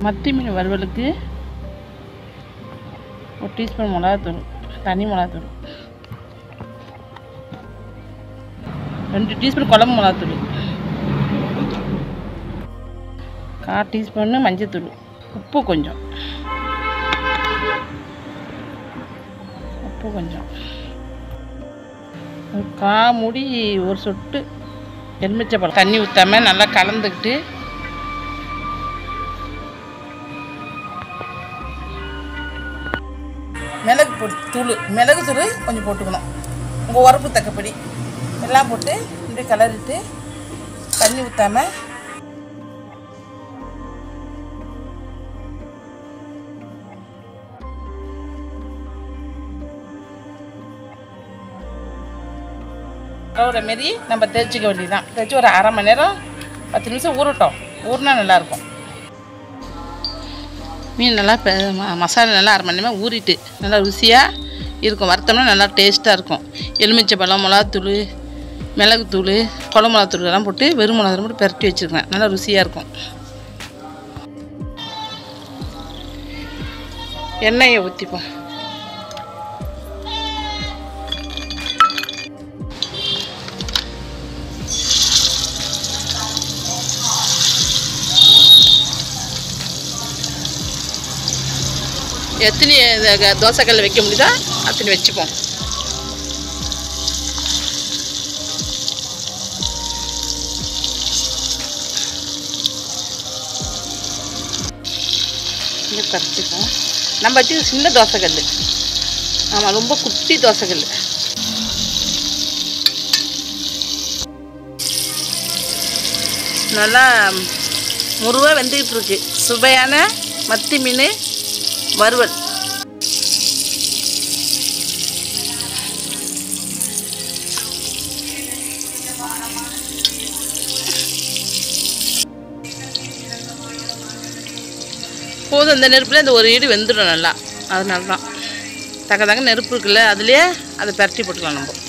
மத்தி மீன் வறுவலுக்கு ஒரு டீஸ்பூன் மிளகாத்தூள் தனி மிளகாத்தூள் ரெண்டு டீஸ்பூன் குழம்பு மிளகாத்தூள் கால் டீஸ்பூன்னு மஞ்சத்தூள் உப்பு கொஞ்சம் உப்பு கொஞ்சம் ஒரு கா மூடி ஒரு சொட்டு எலுமிச்சை பழம் தண்ணி ஊற்றாம நல்லா கலந்துக்கிட்டு மிளகு பொடி தூள் மிளகு தூள் கொஞ்சம் போட்டுக்கணும் உங்கள் உரப்பு தக்கப்படி எல்லாம் போட்டு இப்படி கலரிட்டு தண்ணி ஊற்றாம கவுற மாரி நம்ம தேய்ச்சிக்க வேண்டியதுதான் தேய்ச்சி ஒரு அரை மணி நேரம் பத்து நிமிஷம் ஊறட்டும் ஊறினா நல்லாயிருக்கும் மீன் நல்லா பெ- ம- மசாலா நல்லா அரை மணி நேரமாக ஊறிட்டு நல்லா ருசியாக இருக்கும் வறுத்தோம்னா நல்லா டேஸ்ட்டாக இருக்கும் எலுமிச்சை பழம் மிளகாத்தூள் மிளகுத்தூள் குழம்பு மிளகாத்தூள் எல்லாம் போட்டு வெறும் மிளகாத்தூள் போட்டு பெரட்டி வச்சுருக்கேன் நல்லா ருசியாக இருக்கும் எண்ணெயை ஊற்றிப்போம் எத்தனை இது தோசைக்கல்ல வைக்க முடியுதோ அத்தனை வச்சுப்போம் இங்கே கரைச்சிப்போம் நம்ம வச்சு சின்ன தோசைக்கல் ஆமாம் ரொம்ப குட்டி தோசைக்கல் நல்லா முருவாக வெந்துக்கிட்டு இருக்கு சுவையான மத்தி மீன் வறுவல் போதும் இந்த நெருப்பில் இந்த ஒரு ஈடு வெந்துடும் நல்லா அதனால தான் தக்க தக்க நெருப்பு இருக்குல்ல அதுலேயே அதை பரட்டி போட்டுக்கலாம் நம்ம